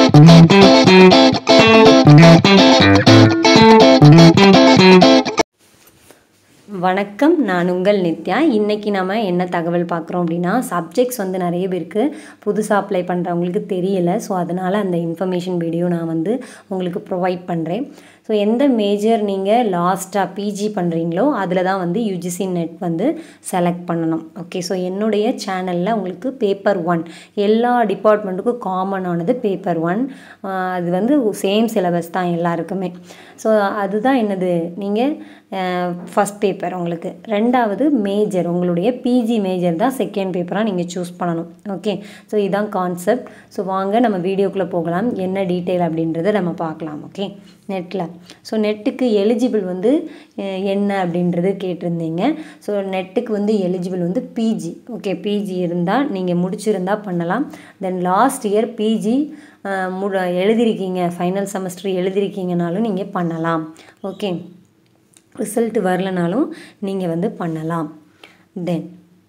வணக்கம் நான் உங்கள் நித்யா இன்றைக்கி நம்ம என்ன தகவல் பார்க்குறோம் அப்படின்னா சப்ஜெக்ட்ஸ் வந்து நிறைய பேருக்கு புதுசாக அப்ளை பண்ணுறவங்களுக்கு தெரியல ஸோ அதனால் அந்த இன்ஃபர்மேஷன் வீடியோ நான் வந்து உங்களுக்கு ப்ரொவைட் பண்ணுறேன் ஸோ எந்த மேஜர் நீங்கள் லாஸ்ட்டாக பிஜி பண்ணுறீங்களோ அதில் தான் வந்து யூஜிசி நெட் வந்து செலக்ட் பண்ணணும் ஓகே ஸோ என்னுடைய சேனலில் உங்களுக்கு பேப்பர் ஒன் எல்லா டிபார்ட்மெண்ட்டுக்கும் காமனானது பேப்பர் ஒன் அது வந்து சேம் சிலபஸ் தான் எல்லாருக்குமே ஸோ அதுதான் என்னது நீங்கள் ஃபஸ்ட் பேப்பர் உங்களுக்கு ரெண்டாவது மேஜர் உங்களுடைய பிஜி மேஜர் தான் செகண்ட் பேப்பராக நீங்கள் சூஸ் பண்ணணும் ஓகே ஸோ இதுதான் கான்செப்ட் ஸோ வாங்க நம்ம வீடியோக்குள்ளே போகலாம் என்ன டீட்டெயில் அப்படின்றத நம்ம பார்க்கலாம் ஓகே நெட்டில் ஸோ நெட்டுக்கு எலிஜிபிள் வந்து அஹ், என்ன அப்படின்றது கேட்டிருந்தீங்க ஸோ நெட்டுக்கு வந்து எலிஜிபிள் வந்து பிஜி ஓகே பிஜி இருந்தால் நீங்கள் முடிச்சிருந்தா பண்ணலாம் தென் லாஸ்ட் இயர் பிஜி முட எழுதிருக்கீங்க ஃபைனல் செமஸ்டர் எழுதிருக்கீங்கனாலும் நீங்கள் பண்ணலாம் ஓகே ரிசல்ட் வரலனாலும் நீங்கள் வந்து பண்ணலாம் தென்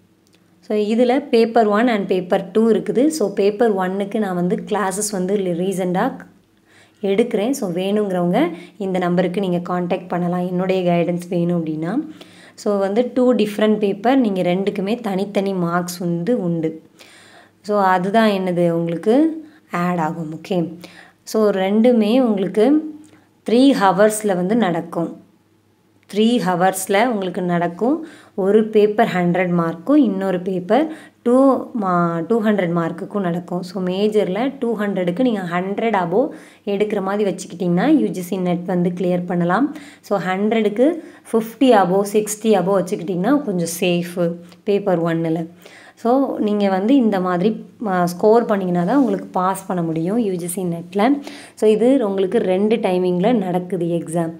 ஸோ இதில் paper one and paper two இருக்குது ஸோ பேப்பர் ஒன்னுக்கு நான் வந்து கிளாஸஸ் வந்து ரீசெண்டாக எடுக்கிறேன் ஸோ வேணுங்கிறவங்க இந்த நம்பருக்கு நீங்கள் காண்டாக்ட் பண்ணலாம் என்னுடைய கைடன்ஸ் வேணும் அப்படின்னா ஸோ வந்து டூ டிஃப்ரெண்ட் பேப்பர் நீங்கள் ரெண்டுக்குமே தனித்தனி மார்க்ஸ் வந்து உண்டு ஸோ அதுதான் என்னது உங்களுக்கு ஆட் ஆகும் ஓகே ஸோ ரெண்டுமே உங்களுக்கு த்ரீ ஹவர்ஸில் வந்து நடக்கும் த்ரீ ஹவர்ஸில் உங்களுக்கு நடக்கும் ஒரு பேப்பர் ஹண்ட்ரட் மார்க்கும் இன்னொரு பேப்பர் டூ மா டூ ஹண்ட்ரட் மார்க்குக்கும் நடக்கும் ஸோ மேஜரில் டூ ஹண்ட்ரடுக்கு நீங்கள் ஹண்ட்ரட் அபோவ் எடுக்கிற மாதிரி வச்சுக்கிட்டிங்கன்னா யூஜிசி நெட் வந்து கிளியர் பண்ணலாம் ஸோ ஹண்ட்ரடுக்கு ஃபிஃப்டி அபோவ் சிக்ஸ்டி அபோவ் வச்சுக்கிட்டிங்கன்னா கொஞ்சம் சேஃபு பேப்பர் ஒன்னில் ஸோ நீங்கள் வந்து இந்த மாதிரி ஸ்கோர் பண்ணிங்கன்னா தான் உங்களுக்கு பாஸ் பண்ண முடியும் யூஜிசி நெட்டில் ஸோ இது உங்களுக்கு ரெண்டு டைமிங்கில் நடக்குது எக்ஸாம்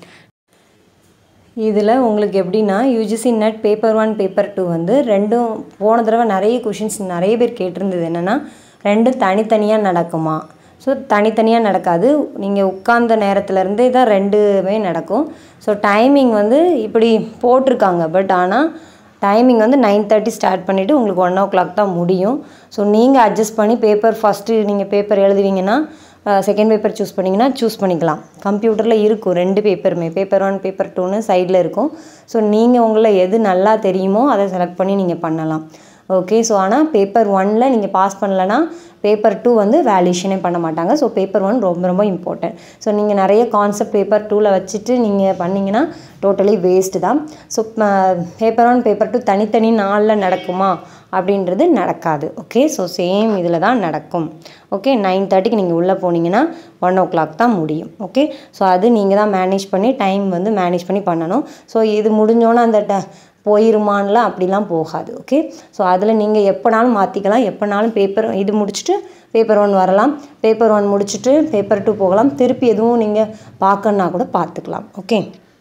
இதில் உங்களுக்கு எப்படின்னா UGC NET paper one paper two வந்து ரெண்டும் போன தடவை நிறைய கொஷின்ஸ் நிறைய பேர் கேட்டிருந்தது என்னென்னா ரெண்டும் தனித்தனியாக நடக்குமா ஸோ தனித்தனியாக நடக்காது நீங்கள் உட்கார்ந்த நேரத்துலேருந்தே தான் ரெண்டுமே நடக்கும் ஸோ டைமிங் வந்து இப்படி போட்டிருக்காங்க பட் ஆனால் டைமிங் வந்து நைன் தேர்ட்டி ஸ்டார்ட் பண்ணிவிட்டு உங்களுக்கு ஒன் ஓ கிளாக் தான் முடியும் ஸோ நீங்கள் அட்ஜஸ்ட் பண்ணி பேப்பர் ஃபஸ்ட்டு நீங்கள் பேப்பர் எழுதுவீங்கன்னா செகண்ட் பேப்பர் சூஸ் பண்ணிங்கன்னா சூஸ் பண்ணிக்கலாம் கம்ப்யூட்டரில் இருக்கும் ரெண்டு பேப்பருமே பேப்பர் ஒன் பேப்பர் டூன்னு சைடில் இருக்கும் ஸோ நீங்கள் உங்களை எது நல்லா தெரியுமோ அதை செலக்ட் பண்ணி நீங்கள் பண்ணலாம் ஓகே ஸோ ஆனால் பேப்பர் ஒனில் நீங்கள் பாஸ் பண்ணலன்னா பேப்பர் டூ வந்து வேல்யூஷனே பண்ண மாட்டாங்க ஸோ பேப்பர் ஒன் ரொம்ப ரொம்ப இம்பார்ட்டன்ட் ஸோ நீங்கள் நிறைய கான்செப்ட் பேப்பர் டூவில் வச்சுட்டு நீங்கள் பண்ணிங்கன்னா டோட்டலி வேஸ்ட்டு தான் so paper one paper two தனித்தனி நாளில் நடக்குமா அப்படின்றது நடக்காது ஓகே ஸோ சேம் இதில் தான் நடக்கும் ஓகே நைன் தேர்ட்டிக்கு நீங்கள் உள்ளே போனீங்கன்னா ஒன் ஓ கிளாக் தான் முடியும் ஓகே ஸோ அது நீங்கள் தான் மேனேஜ் பண்ணி டைம் வந்து மேனேஜ் பண்ணி பண்ணணும் ஸோ இது முடிஞ்சோன்னே அந்த ட போயிருமான்லாம் அப்படிலாம் போகாது ஓகே ஸோ அதில் நீங்கள் எப்போனாலும் மாற்றிக்கலாம் எப்போனாலும் பேப்பர் இது முடிச்சுட்டு பேப்பர் ஒன் வரலாம் பேப்பர் ஒன் முடிச்சுட்டு பேப்பர் டூ போகலாம் திருப்பி எதுவும் நீங்கள் பார்க்கணுன்னா கூட பார்த்துக்கலாம் ஓகே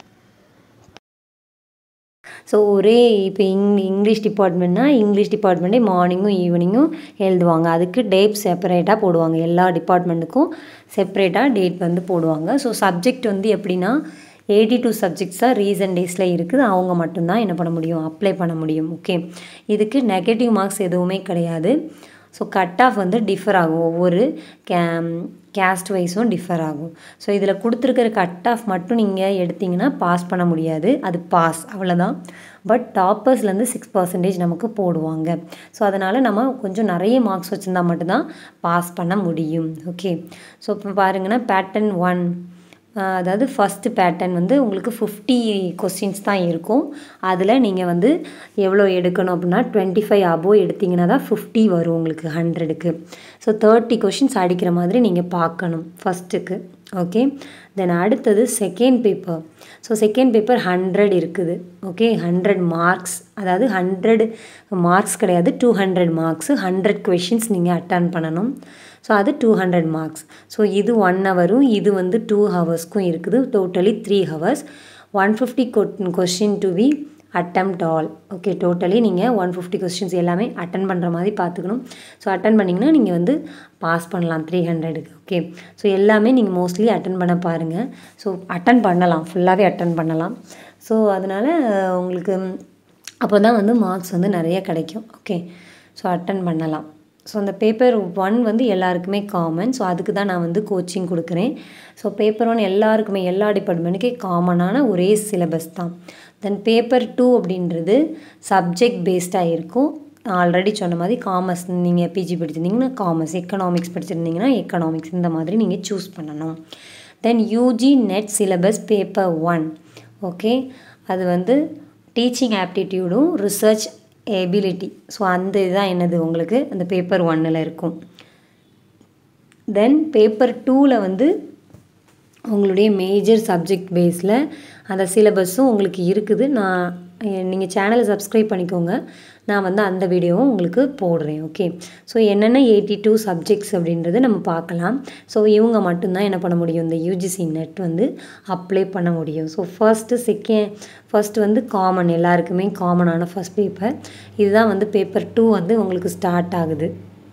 ஸோ ஒரே இப்போ இங் இங்கிலீஷ் டிபார்ட்மெண்ட்னா இங்கிலீஷ் டிபார்ட்மெண்ட்டே மார்னிங்கும் ஈவினிங்கும் எழுதுவாங்க அதுக்கு டேட் செப்பரேட்டாக போடுவாங்க எல்லா டிபார்ட்மெண்ட்டுக்கும் செப்பரேட்டாக டேட் வந்து போடுவாங்க ஸோ சப்ஜெக்ட் வந்து எப்படின்னா எயிட்டி டூ சப்ஜெக்ட்ஸ் தான் ரீசன்ட் டேஸில் இருக்குது அவங்க மட்டும்தான் என்ன பண்ண முடியும் அப்ளை பண்ண முடியும் ஓகே இதுக்கு நெகட்டிவ் மார்க்ஸ் எதுவுமே கிடையாது ஸோ கட் ஆஃப் வந்து டிஃபர் ஆகும் ஒவ்வொரு கே கேஸ்ட் வைஸும் டிஃபர் ஆகும் ஸோ இதில் கொடுத்துருக்கிற கட் ஆஃப் மட்டும் நீங்கள் எடுத்தீங்கன்னா பாஸ் பண்ண முடியாது அது பாஸ் அவ்வளோதான் பட் டாப்பர்ஸ்லேருந்து சிக்ஸ் பர்சன்டேஜ் நமக்கு போடுவாங்க ஸோ அதனால் நம்ம கொஞ்சம் நிறைய மார்க்ஸ் வச்சுருந்தா மட்டும்தான் பாஸ் பண்ண முடியும் ஓகே ஸோ இப்போ பாருங்கன்னா பேட்டர்ன் ஒன் அதாவது ஃபஸ்ட்டு பேட்டர்ன் வந்து உங்களுக்கு ஃபிஃப்டி கொஸ்டின்ஸ் தான் இருக்கும் அதில் நீங்கள் வந்து எவ்வளோ எடுக்கணும் அப்படின்னா டுவெண்ட்டி ஃபைவ் அபோவ் எடுத்திங்கன்னா தான் ஃபிஃப்டி வரும் உங்களுக்கு ஹண்ட்ரடுக்கு ஸோ தேர்ட்டி கொஷின்ஸ் அடிக்கிற மாதிரி நீங்கள் பார்க்கணும் ஃபஸ்ட்டுக்கு ஓகே தென் அடுத்தது second paper so second paper hundred இருக்குது ஓகே ஹண்ட்ரட் மார்க்ஸ் அதாவது ஹண்ட்ரட் மார்க்ஸ் கிடையாது two hundred marks hundred questions நீங்கள் அட்டன் பண்ணணும் ஸோ அது டூ ஹண்ட்ரட் மார்க்ஸ் ஸோ இது ஒன் ஹவரும் இது வந்து டூ ஹவர்ஸ்க்கும் இருக்குது totally three hours one fifty question to be attempted all okay totally நீங்கள் ஒன் ஃபிஃப்டி கொஸ்டின்ஸ் எல்லாமே அட்டன் பண்ணுற மாதிரி பார்த்துக்கணும் ஸோ அட்டன் பண்ணிங்கன்னா நீங்கள் வந்து பாஸ் பண்ணலாம் த்ரீ ஹண்ட்ரடுக்கு ஓகே ஸோ எல்லாமே நீங்கள் மோஸ்ட்லி அட்டன் பண்ண பாருங்கள் ஸோ அட்டன் பண்ணலாம் ஃபுல்லாகவே அட்டன் பண்ணலாம் ஸோ அதனால் உங்களுக்கு அப்போ தான் வந்து மார்க்ஸ் வந்து நிறைய கிடைக்கும் ஓகே ஸோ அட்டன் பண்ணலாம் ஸோ அந்த பேப்பர் ஒன் வந்து எல்லாருக்குமே காமன் ஸோ அதுக்கு தான் நான் வந்து கோச்சிங் கொடுக்குறேன் ஸோ பேப்பர் ஒன் எல்லாருக்குமே எல்லா டிபார்ட்மெண்ட்டுக்கே காமனான ஒரே சிலபஸ் தான் தென் பேப்பர் டூ அப்படின்றது சப்ஜெக்ட் பேஸ்டாக இருக்கும் ஆல்ரெடி சொன்ன மாதிரி காமர்ஸ் நீங்கள் பிஜி படிச்சிருந்தீங்கன்னா காமர்ஸ் எக்கனாமிக்ஸ் படிச்சிருந்தீங்கன்னா எக்கனாமிக்ஸ் இந்த மாதிரி நீங்கள் சூஸ் பண்ணணும் then UG NET syllabus paper one okay அது வந்து டீச்சிங் ஆப்டிடியூடும் ரிசர்ச் எபிலிட்டி ஸோ அந்த இதுதான் என்னது உங்களுக்கு அந்த பேப்பர் ஒன்னில் இருக்கும் தென் பேப்பர் டூவில் வந்து உங்களுடைய மேஜர் சப்ஜெக்ட் பேஸில் அந்த சிலபஸும் உங்களுக்கு இருக்குது நான் நீங்கள் சேனலை சப்ஸ்கிரைப் பண்ணிக்கோங்க நான் வந்து அந்த வீடியோவும் உங்களுக்கு போடுறேன் ஓகே ஸோ என்னென்ன எயிட்டி டூ சப்ஜெக்ட்ஸ் அப்படின்றது நம்ம பார்க்கலாம் ஸோ இவங்க மட்டும்தான் என்ன பண்ண முடியும் இந்த யூஜிசி நெட் வந்து அப்ளை பண்ண முடியும் ஸோ ஃபர்ஸ்ட்டு செகண்ட் ஃபர்ஸ்ட் வந்து காமன் எல்லாருக்குமே காமனான ஃபஸ்ட் பேப்பர் இதுதான் வந்து பேப்பர் டூ வந்து உங்களுக்கு ஸ்டார்ட் ஆகுது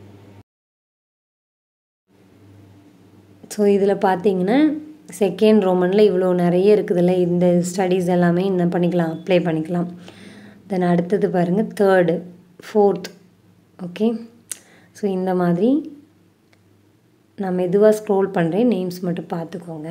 ஸோ இதில் பார்த்தீங்கன்னா செகண்ட் ரோமனில் இவ்வளோ நிறைய இருக்குதுல்ல இந்த ஸ்டடீஸ் எல்லாமே என்ன பண்ணிக்கலாம் அப்ளை பண்ணிக்கலாம் தென் அடுத்தது பாருங்கள் தேர்டு ஃபோர்த் ஓகே ஸோ இந்த மாதிரி நான் மெதுவாக ஸ்க்ரோல் பண்ணுறேன் நேம்ஸ் மட்டும் பார்த்துக்கோங்க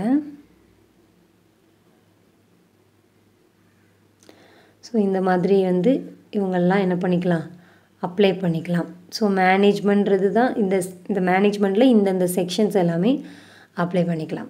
ஸோ இந்த மாதிரி வந்து இவங்கெல்லாம் என்ன பண்ணிக்கலாம் அப்ளை பண்ணிக்கலாம் ஸோ மேனேஜ்மெண்ட்றது தான் இந்த இந்த மேனேஜ்மெண்ட்டில் இந்தந்த செக்ஷன்ஸ் எல்லாமே அப்ளை பண்ணிக்கலாம்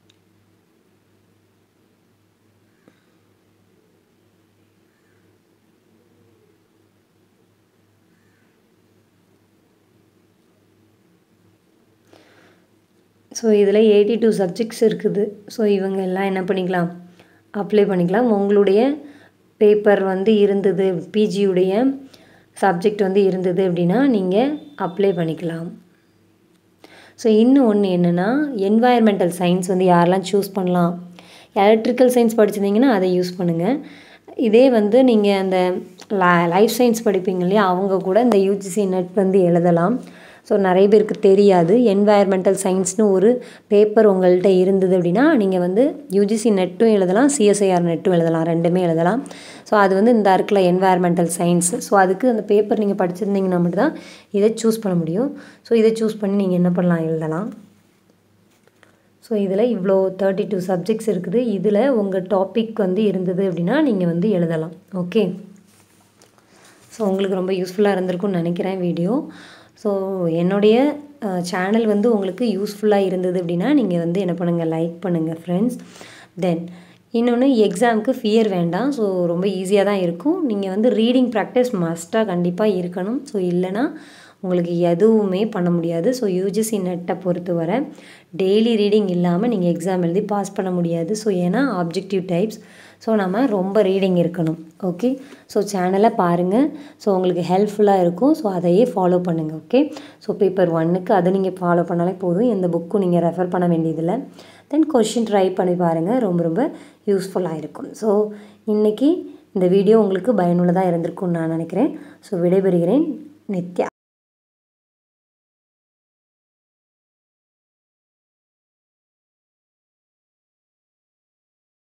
ஸோ இதில் எயிட்டி டூ சப்ஜெக்ட்ஸ் இருக்குது ஸோ இவங்க எல்லாம் என்ன பண்ணிக்கலாம் அப்ளை பண்ணிக்கலாம் உங்களுடைய பேப்பர் வந்து இருந்தது பிஜியுடைய சப்ஜெக்ட் வந்து இருந்தது அப்படின்னா நீங்கள் அப்ளை பண்ணிக்கலாம் ஸோ இன்னும் ஒன்று என்னென்னா என்வாயர்மெண்டல் சயின்ஸ் வந்து யாரெல்லாம் சூஸ் பண்ணலாம் எலக்ட்ரிக்கல் சயின்ஸ் படிச்சிருந்தீங்கன்னா அதை யூஸ் பண்ணுங்கள் இதே வந்து நீங்கள் அந்த லைஃப் சயின்ஸ் படிப்பீங்க இல்லையா அவங்க கூட இந்த யூஜிசி நெட் வந்து எழுதலாம் ஸோ நிறைய பேருக்கு தெரியாது என்வாயர்மெண்டல் சயின்ஸ்னு ஒரு பேப்பர் உங்கள்கிட்ட இருந்தது அப்படின்னா நீங்கள் வந்து யூஜிசி நெட்டும் எழுதலாம் சிஎஸ்ஐஆர் நெட்டும் எழுதலாம் ரெண்டுமே எழுதலாம் ஸோ அது வந்து இந்த இருக்குல்ல என்வாயர்மெண்டல் சயின்ஸ் ஸோ அதுக்கு அந்த பேப்பர் நீங்கள் படிச்சிருந்தீங்கன்னா மட்டும்தான் இதை சூஸ் பண்ண முடியும் ஸோ இதை சூஸ் பண்ணி நீங்கள் என்ன பண்ணலாம் எழுதலாம் ஸோ இதில் இவ்வளோ தேர்ட்டி டூ சப்ஜெக்ட்ஸ் இருக்குது இதில் உங்கள் டாபிக் வந்து இருந்தது அப்படின்னா நீங்கள் வந்து எழுதலாம் ஓகே ஸோ உங்களுக்கு ரொம்ப யூஸ்ஃபுல்லாக இருந்திருக்கும்னு நினைக்கிறேன் வீடியோ ஸோ என்னுடைய சேனல் வந்து உங்களுக்கு யூஸ்ஃபுல்லாக இருந்தது அப்படின்னா நீங்கள் வந்து என்ன பண்ணுங்கள் லைக் பண்ணுங்கள் ஃப்ரெண்ட்ஸ் தென் இன்னொன்று எக்ஸாமுக்கு ஃபியர் வேண்டாம் ஸோ ரொம்ப ஈஸியாக தான் இருக்கும் நீங்கள் வந்து ரீடிங் ப்ராக்டிஸ் மஸ்ட்டாக கண்டிப்பாக இருக்கணும் ஸோ இல்லைனா உங்களுக்கு எதுவுமே பண்ண முடியாது ஸோ யூஜிசி நெட்டை பொறுத்தவரை டெய்லி ரீடிங் இல்லாமல் நீங்கள் எக்ஸாம் எழுதி பாஸ் பண்ண முடியாது ஸோ ஏன்னா ஆப்ஜெக்டிவ் டைப்ஸ் ஸோ நம்ம ரொம்ப ரீடிங் இருக்கணும் ஓகே ஸோ சேனலை பாருங்கள் ஸோ உங்களுக்கு ஹெல்ப்ஃபுல்லாக இருக்கும் ஸோ அதையே ஃபாலோ பண்ணுங்கள் ஓகே ஸோ பேப்பர் ஒன்னுக்கு அதை நீங்கள் ஃபாலோ பண்ணாலே போதும் எந்த புக்கும் நீங்கள் ரெஃபர் பண்ண வேண்டியதில்லை தென் கொஷின் ட்ரை பண்ணி பாருங்கள் ரொம்ப ரொம்ப யூஸ்ஃபுல்லாக இருக்கும் ஸோ இன்றைக்கி இந்த வீடியோ உங்களுக்கு பயனுள்ளதாக இருந்திருக்கும்னு நான் நினைக்கிறேன் ஸோ விடைபெறுகிறேன் நித்யா